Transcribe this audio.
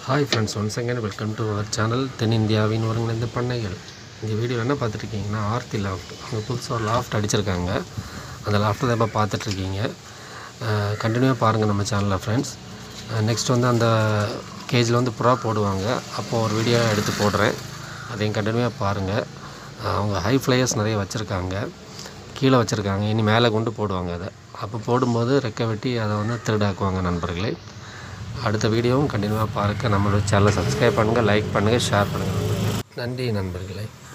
hi friends once again welcome to our channel தென்னிந்தியாவின் ஒருங்கிணைந்த பண்ணைகள் இந்த வீடியோ என்ன பார்த்துட்ருக்கீங்கன்னா ஆர்த்தி லாஃப்ட் அவங்க புதுசாக ஒரு லாஃப்ட் அடிச்சிருக்காங்க அந்த லாஃப்ட்டை தான் இப்போ பார்த்துட்ருக்கீங்க கண்டினியூவாக பாருங்கள் நம்ம சேனலில் ஃப்ரெண்ட்ஸ் நெக்ஸ்ட் வந்து அந்த கேஜில் வந்து புறா போடுவாங்க அப்போது ஒரு வீடியோ எடுத்து போடுறேன் அதையும் கண்டினியூவாக பாருங்கள் அவங்க ஹை ஃப்ளையர்ஸ் நிறைய வச்சுருக்காங்க கீழே வச்சுருக்காங்க இனி மேலே கொண்டு போடுவாங்க அதை அப்போ போடும்போது ரெக்கை வெட்டி அதை வந்து திருடாக்குவாங்க நண்பர்களே அடுத்த வீடியோவும் கண்டினியூவாக பார்க்க நம்மளோட சேனலை சப்ஸ்கிரைப் பண்ணுங்கள் லைக் பண்ணுங்கள் ஷேர் பண்ணுங்கள் நண்பர்களே நன்றி நண்பர்களே